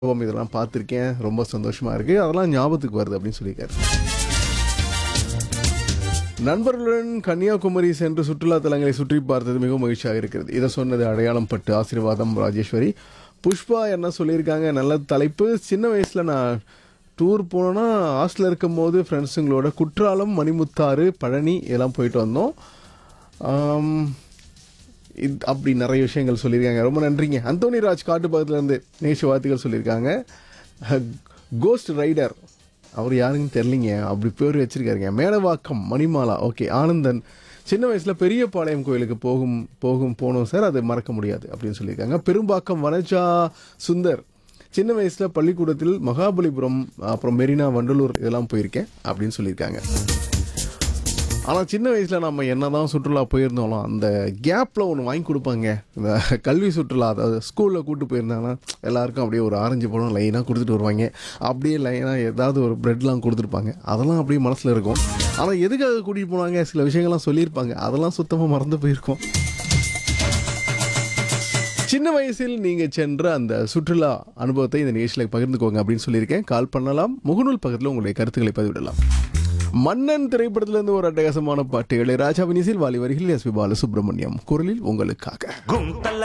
கோபம் இதெல்லாம் பார்த்துருக்கேன் ரொம்ப சந்தோஷமா இருக்கு அதெல்லாம் ஞாபகத்துக்கு வருது அப்படின்னு சொல்லியிருக்காரு நண்பர்களுடன் கன்னியாகுமரி சென்று சுற்றுலா தலங்களை சுற்றி பார்த்தது மிகவும் மகிழ்ச்சியாக இருக்கிறது இதை சொன்னது அடையாளம் பட்டு ஆசீர்வாதம் ராஜேஸ்வரி புஷ்பா என்ன சொல்லியிருக்காங்க நல்ல தலைப்பு சின்ன வயசில் நான் டூர் போனோன்னா ஹாஸ்டலில் இருக்கும்போது ஃப்ரெண்ட்ஸுங்களோட குற்றாலம் மணிமுத்தாறு பழனி இதெல்லாம் போயிட்டு வந்தோம் ஆம், இது அப்படி நிறைய விஷயங்கள் சொல்லியிருக்காங்க ரொம்ப நன்றிங்க அந்தோனி ராஜ் காட்டுப்பாக்கத்துலேருந்து நேஷ வார்த்தைகள் சொல்லியிருக்காங்க கோஸ்ட் ரைடர் அவர் யாருன்னு தெரிலிங்க அப்படி பேர் வச்சிருக்காருங்க மேடவாக்கம் மணிமாலா ஓகே ஆனந்தன் சின்ன வயசில் பெரியபாளையம் கோயிலுக்கு போகும் போகும் போனோம் சார் அது மறக்க முடியாது அப்படின்னு சொல்லியிருக்காங்க பெரும்பாக்கம் வனஜா சுந்தர் சின்ன வயசில் பள்ளிக்கூடத்தில் மகாபலிபுரம் அப்புறம் மெரினா வண்டலூர் இதெல்லாம் போயிருக்கேன் அப்படின்னு சொல்லியிருக்காங்க ஆனால் சின்ன வயசில் நம்ம என்னதான் சுற்றுலா போயிருந்தாலும் அந்த கேப்பில் ஒன்று வாங்கி கொடுப்பாங்க இந்த கல்வி சுற்றுலா அதாவது ஸ்கூலில் கூட்டு போயிருந்தாங்கன்னா எல்லாருக்கும் அப்படியே ஒரு ஆரஞ்சு பழம் லைனாக கொடுத்துட்டு வருவாங்க அப்படியே லைனாக ஏதாவது ஒரு ப்ரெட்லாம் கொடுத்துருப்பாங்க அதெல்லாம் அப்படியே மனசில் இருக்கும் ஆனால் எதுக்காக கூட்டிகிட்டு போனாங்க சில விஷயங்கள்லாம் சொல்லியிருப்பாங்க அதெல்லாம் சுத்தமாக மறந்து போயிருக்கோம் சின்ன வயசில் நீங்கள் சென்ற அந்த சுற்றுலா அனுபவத்தை இந்த நிகழ்ச்சியில் பகிர்ந்துக்கோங்க அப்படின்னு சொல்லியிருக்கேன் கால் பண்ணலாம் முகநூல் பக்கத்தில் உங்களுடைய கருத்துக்களை பதிவிடலாம் மன்னன் திரைப்படத்திலிருந்து ஒரு அட்டகாசமான பாட்டு இளையராஜாவின் இசையில் வாலி வரிகளில் எஸ் பி பாலசுப்ரமணியம் குரலில் உங்களுக்காக గుంతల